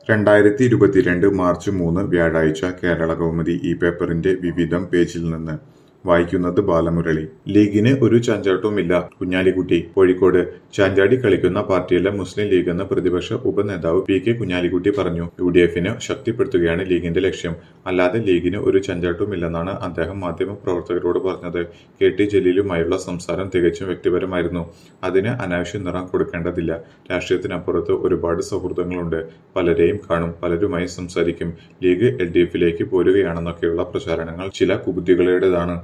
രണ്ടായിരത്തി ഇരുപത്തിരണ്ട് മാർച്ച് മൂന്ന് വ്യാഴാഴ്ച കേരള കൗമുദി ഈ പേപ്പറിന്റെ വിവിധം പേജിൽ നിന്ന് വായിക്കുന്നത് ബാലമുരളി ലീഗിന് ഒരു ചാഞ്ചാട്ടവുമില്ല കുഞ്ഞാലിക്കുട്ടി കോഴിക്കോട് ചാഞ്ചാടി കളിക്കുന്ന പാർട്ടിയല്ല മുസ്ലിം ലീഗെന്ന് പ്രതിപക്ഷ ഉപനേതാവ് പി കെ കുഞ്ഞാലിക്കുട്ടി പറഞ്ഞു യു ഡി എഫിനെ ശക്തിപ്പെടുത്തുകയാണ് ലീഗിന്റെ ലക്ഷ്യം അല്ലാതെ ലീഗിന് ഒരു ചാഞ്ചാട്ടവുമില്ലെന്നാണ് അദ്ദേഹം മാധ്യമപ്രവർത്തകരോട് പറഞ്ഞത് കെ ടി ജലീലുമായുള്ള സംസാരം തികച്ചും വ്യക്തിപരമായിരുന്നു അതിന് അനാവശ്യ നിറം കൊടുക്കേണ്ടതില്ല രാഷ്ട്രീയത്തിനപ്പുറത്ത് ഒരുപാട് സൗഹൃദങ്ങളുണ്ട് പലരെയും കാണും പലരുമായി സംസാരിക്കും ലീഗ് എൽ ഡി എഫിലേക്ക് പോരുകയാണെന്നൊക്കെയുള്ള പ്രചാരണങ്ങൾ ചില കുബുദ്ധികളുടേതാണ്